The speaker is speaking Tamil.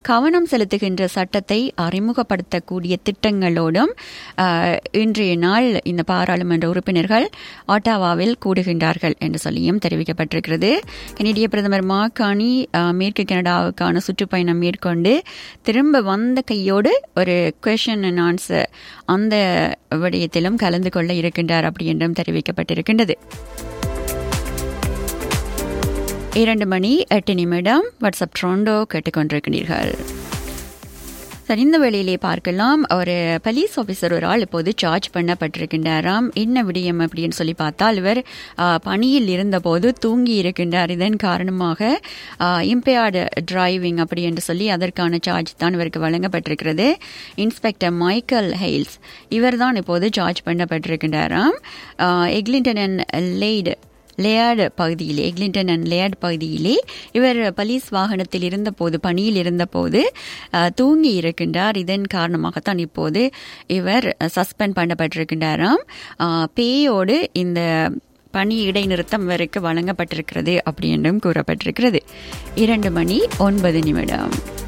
கவனம் செலுத்துகின்ற சட்டத்தை அறிமுகப்படுத்தக்கூடிய திட்டங்களோடும் அஹ், இன்றைய நாள் இந்த பாராளுமன்ற உறுப்பினர்கள் ஆட்டாவாவில் கூடுகின்றார்கள் என்று சொல்லியும் தெரிவிக்கப்பட்டிருக்கிறது கனடிய பிரதமர் மாகாணி அஹ், மேற்கு கனடாவுக்கான சுற்றுப்பயணம் மேற்கொண்டு திரும்ப வந்த கையோடு ஒரு கொஷன் அண்ட் ஆன்சர் அந்த விடயத்திலும் கலந்து கொள்ள இருக்கின்றார் அப்படி என்றும் தெரிவிக்கப்பட்டிருக்கின்றது இரண்டு மணி எட்டு நிமிடம் வாட்ஸ்அப் ட்ரோண்டோ கேட்டுக்கொண்டிருக்கிறீர்கள் சரி இந்த வேளையிலே பார்க்கலாம் ஒரு போலீஸ் ஆஃபீஸர் ஒரு ஆள் இப்போது சார்ஜ் பண்ணப்பட்டிருக்கின்றாராம் என்ன விடயம் அப்படின்னு சொல்லி பார்த்தால் இவர் ஆ, பணியில் இருந்தபோது தூங்கி இருக்கின்றார் இதன் காரணமாக இம்பேர்டு டிரைவிங் அப்படி என்று சொல்லி அதற்கான சார்ஜ் தான் இவருக்கு வழங்கப்பட்டிருக்கிறது இன்ஸ்பெக்டர் மைக்கேல் ஹெயில்ஸ் இவர்தான் இப்போது சார்ஜ் பண்ணப்பட்டிருக்கின்றாராம் எக்லிண்டன் அண்ட் லெய்டு லேயார்டு பகுதியிலே எக்லிண்டன் அண்ட் லேயார்டு பகுதியிலே இவர் போலீஸ் வாகனத்தில் இருந்தபோது பணியில் இருந்தபோது அஹ், தூங்கி இருக்கின்றார் இதன் காரணமாகத்தான் இப்போது இவர் சஸ்பெண்ட் பண்ணப்பட்டிருக்கின்றாராம் அஹ், பேயோடு இந்த பணி இடைநிறுத்தம் இவருக்கு வழங்கப்பட்டிருக்கிறது அப்படி என்றும் கூறப்பட்டிருக்கிறது இரண்டு மணி ஒன்பது நிமிடம்